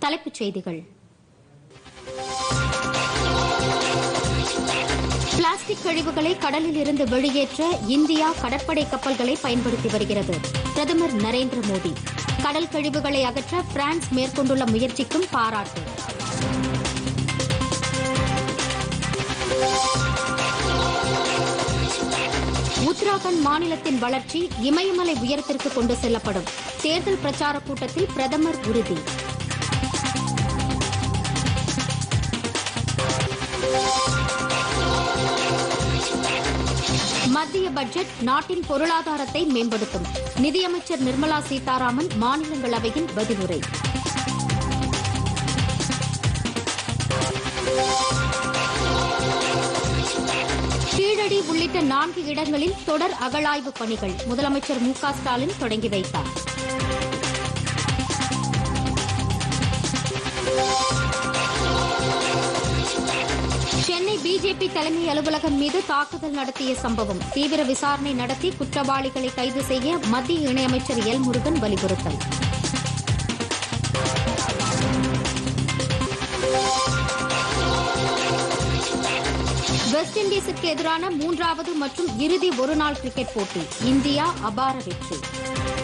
தலைப்புச் செய்திகள் பிளாஸ்டிக் கழிவுகளை கடலில் இருந்து வெளியேற்ற இந்தியா கடற்படை கப்பல்களை பயன்படுத்தி வருகிறது பிரதமர் நரேந்திர மோடி கடல் கழிவுகளை அகற்ற பிரான்ஸ் மேற்கொண்டுள்ள முயற்சிக்கும் பாராட்டு உத்தராகண்ட் மாநிலத்தின் வளர்ச்சி இமயமலை உயரத்திற்கு கொண்டு செல்லப்படும் தேர்தல் பிரச்சார கூட்டத்தில் பிரதமர் உறுதி மத்திய பட்ஜெட் நாட்டின் பொருளாதாரத்தை மேம்படுத்தும் நிதியமைச்சர் நிர்மலா சீதாராமன் மாநிலங்களவையில் பதிலுரை கீழடி உள்ளிட்ட நான்கு இடங்களில் தொடர் அகழாய்வு பணிகள் முதலமைச்சர் மு க ஸ்டாலின் தொடங்கி வைத்தார் சென்னை பிஜேபி தலைமை அலுவலகம் மீது தாக்குதல் நடத்திய சம்பவம் தீவிர விசாரணை நடத்தி குற்றவாளிகளை கைது செய்ய மத்திய இணையமைச்சர் எல் முருகன் வலியுறுத்தல் வெஸ்ட் இண்டீஸுக்கு எதிரான மூன்றாவது மற்றும் இறுதி ஒருநாள் கிரிக்கெட் போட்டி இந்தியா அபார வெற்றி